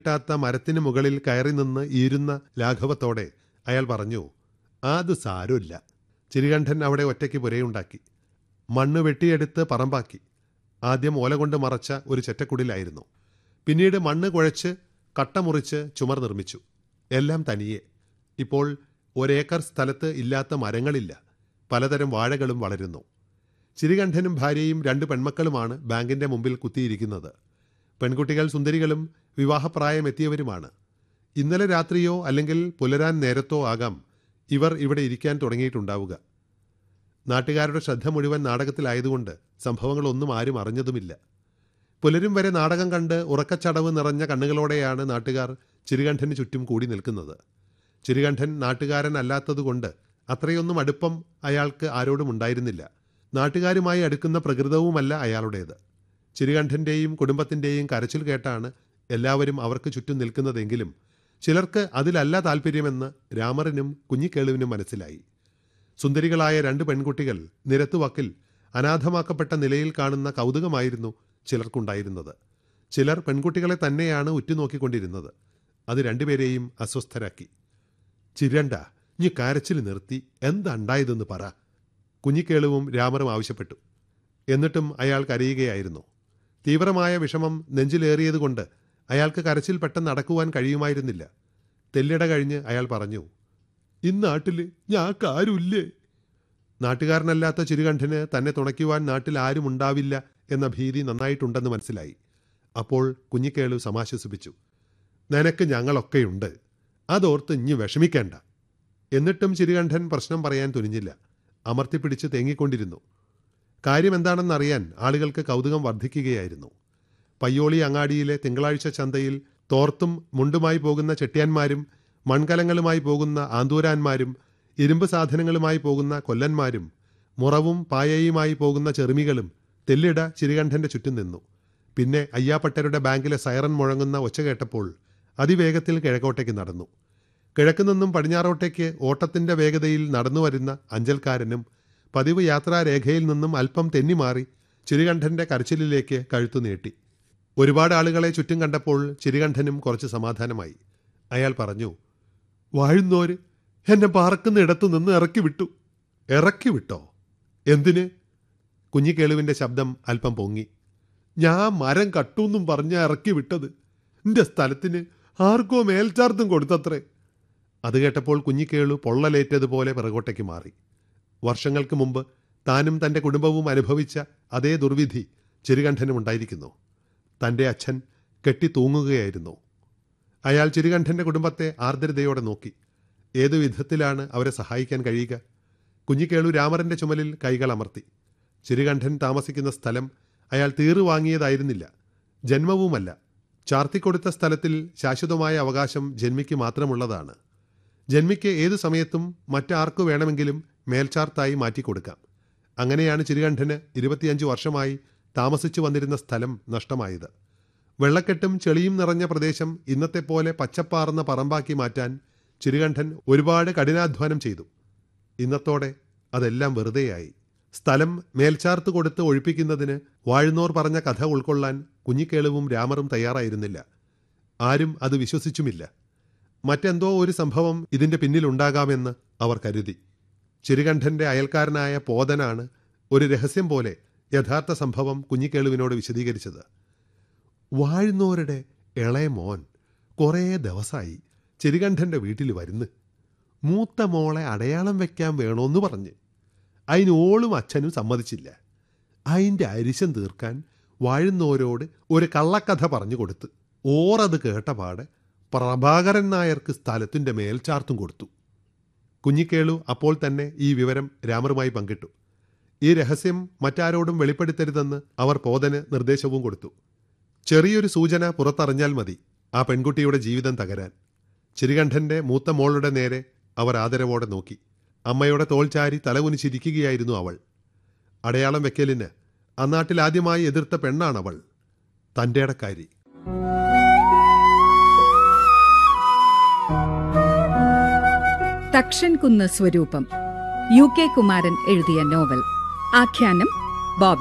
കിട്ടാത്ത മരത്തിന് മുകളിൽ കയറി നിന്ന് ഈരുന്ന ലാഘവത്തോടെ അയാൾ പറഞ്ഞു അത് സാരമില്ല ചിരികണ്ഠൻ അവിടെ ഒറ്റയ്ക്ക് പുരയുണ്ടാക്കി മണ്ണ് വെട്ടിയെടുത്ത് പറമ്പാക്കി ആദ്യം ഓല കൊണ്ട് മറച്ച ഒരു ചെറ്റക്കുടിലായിരുന്നു പിന്നീട് മണ്ണ് കുഴച്ച് കട്ട മുറിച്ച് ചുമർ നിർമ്മിച്ചു എല്ലാം തനിയെ ഇപ്പോൾ ഒരേക്കർ സ്ഥലത്ത് ഇല്ലാത്ത മരങ്ങളില്ല പലതരം വാഴകളും വളരുന്നു ചിരികണ്ഠനും ഭാര്യയും രണ്ട് പെൺമക്കളുമാണ് ബാങ്കിന്റെ മുമ്പിൽ കുത്തിയിരിക്കുന്നത് പെൺകുട്ടികൾ സുന്ദരികളും വിവാഹപ്രായമെത്തിയവരുമാണ് ഇന്നലെ രാത്രിയോ അല്ലെങ്കിൽ പുലരാൻ നേരത്തോ ആകാം ഇവർ ഇവിടെ ഇരിക്കാൻ തുടങ്ങിയിട്ടുണ്ടാവുക നാട്ടുകാരുടെ ശ്രദ്ധ മുഴുവൻ നാടകത്തിലായതുകൊണ്ട് സംഭവങ്ങളൊന്നും ആരും അറിഞ്ഞതുമില്ല പുലരും വരെ നാടകം കണ്ട് ഉറക്കച്ചടവ് നിറഞ്ഞ കണ്ണുകളോടെയാണ് നാട്ടുകാർ ചിരുകണ്ഠന് ചുറ്റും കൂടി നിൽക്കുന്നത് ചിരുകണ്ഠൻ നാട്ടുകാരൻ അല്ലാത്തതുകൊണ്ട് അത്രയൊന്നും അടുപ്പം അയാൾക്ക് ആരോടും ഉണ്ടായിരുന്നില്ല നാട്ടുകാരുമായി അടുക്കുന്ന പ്രകൃതവുമല്ല അയാളുടേത് ചിരുകണ്ഠന്റെയും കുടുംബത്തിന്റെയും കരച്ചിൽ കേട്ടാണ് എല്ലാവരും അവർക്ക് ചുറ്റും നിൽക്കുന്നതെങ്കിലും ചിലർക്ക് അതിലല്ല താല്പര്യമെന്ന് രാമറിനും കുഞ്ഞിക്കേളുവിനും മനസ്സിലായി സുന്ദരികളായ രണ്ട് പെൺകുട്ടികൾ നിരത്തുവക്കിൽ അനാഥമാക്കപ്പെട്ട നിലയിൽ കാണുന്ന കൗതുകമായിരുന്നു ചിലർക്കുണ്ടായിരുന്നത് ചിലർ പെൺകുട്ടികളെ തന്നെയാണ് ഉറ്റുനോക്കിക്കൊണ്ടിരുന്നത് അത് രണ്ടുപേരെയും അസ്വസ്ഥരാക്കി ചിരണ്ട നീ കരച്ചിൽ നിർത്തി എന്താണ്ടായതെന്ന് പറ കുഞ്ഞിക്കേളുവും രാമറും ആവശ്യപ്പെട്ടു എന്നിട്ടും അയാൾ കരയുകയായിരുന്നു തീവ്രമായ വിഷമം നെഞ്ചിലേറിയതുകൊണ്ട് അയാൾക്ക് കരച്ചിൽ പെട്ടെന്ന് അടക്കുവാൻ കഴിയുമായിരുന്നില്ല തെല്ലിട കഴിഞ്ഞ് അയാൾ പറഞ്ഞു ഇന്നാട്ടില് ഞാക്കാരുമില്ലേ നാട്ടുകാരനല്ലാത്ത ചിരുകണ്ഠന് തന്നെ തുണയ്ക്കുവാൻ നാട്ടിൽ ആരും ഉണ്ടാവില്ല എന്ന ഭീതി നന്നായിട്ടുണ്ടെന്ന് മനസ്സിലായി അപ്പോൾ കുഞ്ഞിക്കേളു സമാശ്വസിപ്പിച്ചു നിനക്ക് ഞങ്ങളൊക്കെയുണ്ട് അതോർത്ത് ഇഞ്ഞ് വിഷമിക്കേണ്ട എന്നിട്ടും ചിരുകണ്ഠൻ പ്രശ്നം പറയാൻ തുനിഞ്ഞില്ല അമർത്തിപ്പിടിച്ച് തേങ്ങിക്കൊണ്ടിരുന്നു കാര്യമെന്താണെന്നറിയാൻ ആളുകൾക്ക് കൗതുകം വർദ്ധിക്കുകയായിരുന്നു പയ്യോളി അങ്ങാടിയിലെ തിങ്കളാഴ്ച ചന്തയിൽ തോർത്തും മുണ്ടുമായി പോകുന്ന ചെട്ടിയാന്മാരും മൺകലങ്ങളുമായി പോകുന്ന ആന്തൂരാന്മാരും ഇരുമ്പ് സാധനങ്ങളുമായി പോകുന്ന കൊല്ലന്മാരും മുറവും പായയുമായി പോകുന്ന ചെറുമികളും തെല്ലിട ചിരുകണ്ഠന്റെ ചുറ്റും നിന്നു പിന്നെ അയ്യാപ്പട്ടരുടെ ബാങ്കിലെ സൈറൻ മുഴങ്ങുന്ന ഒച്ച കേട്ടപ്പോൾ അതിവേഗത്തിൽ കിഴക്കോട്ടേക്ക് നടന്നു കിഴക്ക് നിന്നും പടിഞ്ഞാറോട്ടേക്ക് ഓട്ടത്തിന്റെ വേഗതയിൽ നടന്നു വരുന്ന അഞ്ചൽക്കാരനും പതിവ് യാത്രാരേഖയിൽ നിന്നും അല്പം തെന്നിമാറി ചിരുകണ്ഠന്റെ കരച്ചിലിലേക്ക് കഴുത്തു നീട്ടി ഒരുപാട് ആളുകളെ ചുറ്റും കണ്ടപ്പോൾ ചിരുകണ്ഠനും കുറച്ച് സമാധാനമായി അയാൾ പറഞ്ഞു വാഴുന്നോര് എന്നെ പാറക്കുന്ന ഇടത്തു നിന്ന് ഇറക്കി വിട്ടു ഇറക്കി വിട്ടോ എന്തിന് കുഞ്ഞിക്കേളുവിന്റെ ശബ്ദം അല്പം പൊങ്ങി ഞാൻ മരം കട്ടൂന്നും പറഞ്ഞ ഇറക്കി വിട്ടത് എന്റെ സ്ഥലത്തിന് ആർക്കോ മേൽച്ചാർത്തും കൊടുത്തത്രേ അത് കേട്ടപ്പോൾ കുഞ്ഞിക്കേളു പൊള്ളലേറ്റതുപോലെ പിറകോട്ടേക്ക് മാറി വർഷങ്ങൾക്ക് മുമ്പ് താനും തന്റെ കുടുംബവും അനുഭവിച്ച അതേ ദുർവിധി ചിരുകണ്ഠനും ഉണ്ടായിരിക്കുന്നു തന്റെ അച്ഛൻ കെട്ടി തൂങ്ങുകയായിരുന്നു അയാൾ ചിരുകണ്ഠന്റെ കുടുംബത്തെ ആർദ്രതയോടെ നോക്കി ഏതു വിധത്തിലാണ് അവരെ സഹായിക്കാൻ കഴിയുക കുഞ്ഞിക്കേളു രാമറിന്റെ ചുമലിൽ കൈകൾ അമർത്തി ചിരുകണ്ഠൻ താമസിക്കുന്ന സ്ഥലം അയാൾ തീറു വാങ്ങിയതായിരുന്നില്ല ജന്മവുമല്ല ചാർത്തിക്കൊടുത്ത സ്ഥലത്തിൽ ശാശ്വതമായ അവകാശം ജന്മിക്ക് മാത്രമുള്ളതാണ് ജന്മിക്ക് ഏതു സമയത്തും മറ്റാർക്കു വേണമെങ്കിലും മേൽച്ചാർത്തായി മാറ്റിക്കൊടുക്കാം അങ്ങനെയാണ് ചിരുകണ്ഠന് ഇരുപത്തിയഞ്ച് വർഷമായി താമസിച്ചു വന്നിരുന്ന സ്ഥലം നഷ്ടമായത് വെള്ളക്കെട്ടും ചെളിയും നിറഞ്ഞ പ്രദേശം ഇന്നത്തെ പോലെ പച്ചപ്പാർന്ന പറമ്പാക്കി മാറ്റാൻ ചിരുകണ്ഠൻ ഒരുപാട് കഠിനാധ്വാനം ചെയ്തു ഇന്നത്തോടെ അതെല്ലാം വെറുതെയായി സ്ഥലം മേൽച്ചാർത്ത് കൊടുത്ത് ഒഴിപ്പിക്കുന്നതിന് വാഴുന്നോർ പറഞ്ഞ കഥ ഉൾക്കൊള്ളാൻ കുഞ്ഞിക്കേളുവും രാമറും തയ്യാറായിരുന്നില്ല ആരും അത് വിശ്വസിച്ചുമില്ല മറ്റെന്തോ ഒരു സംഭവം ഇതിന്റെ പിന്നിലുണ്ടാകാമെന്ന് അവർ കരുതി ചിരുകണ്ഠന്റെ അയൽക്കാരനായ പോതനാണ് ഒരു രഹസ്യം പോലെ യഥാർത്ഥ സംഭവം കുഞ്ഞിക്കേളുവിനോട് വിശദീകരിച്ചത് വാഴുന്നോരുടെ ഇളയ മോൻ കുറേ ദിവസമായി ചിരുകണ്ഠന്റെ വീട്ടിൽ വരുന്ന് മൂത്ത മോളെ അടയാളം വെക്കാൻ വേണോന്ന് പറഞ്ഞ് അതിന് ഓളും അച്ഛനും സമ്മതിച്ചില്ല അതിൻ്റെ അരിശം തീർക്കാൻ വാഴുന്നോരോട് ഒരു കള്ളക്കഥ പറഞ്ഞു കൊടുത്ത് ഓറത് കേട്ടപാടെ പ്രഭാകരൻ നായർക്ക് സ്ഥലത്തിൻ്റെ മേൽച്ചാർത്തും കൊടുത്തു കുഞ്ഞിക്കേളു അപ്പോൾ തന്നെ ഈ വിവരം രാമറുമായി പങ്കിട്ടു ഈ രഹസ്യം മറ്റാരോടും വെളിപ്പെടുത്തരുതെന്ന് അവർ പോതന് നിർദ്ദേശവും കൊടുത്തു ചെറിയൊരു സൂചന പുറത്തറിഞ്ഞാൽ മതി ആ പെൺകുട്ടിയുടെ ജീവിതം തകരാൻ ചിരുകണ്ഠന്റെ മൂത്ത മോളുടെ നേരെ അവർ ആദരവോടെ നോക്കി അമ്മയുടെ തോൾചാരി തലകുനിച്ചിരിക്കുകയായിരുന്നു അവൾ അടയാളം വെക്കലിന് അന്നാട്ടിൽ ആദ്യമായി എതിർത്ത പെണ്ണാണവൾ തൻ്റെ ഇടക്കാരി തക്ഷൻ കുന്ന് സ്വരൂപം യു കെ കുമാരൻ എഴുതിയ നോവൽ ആഖ്യാനം ബോബി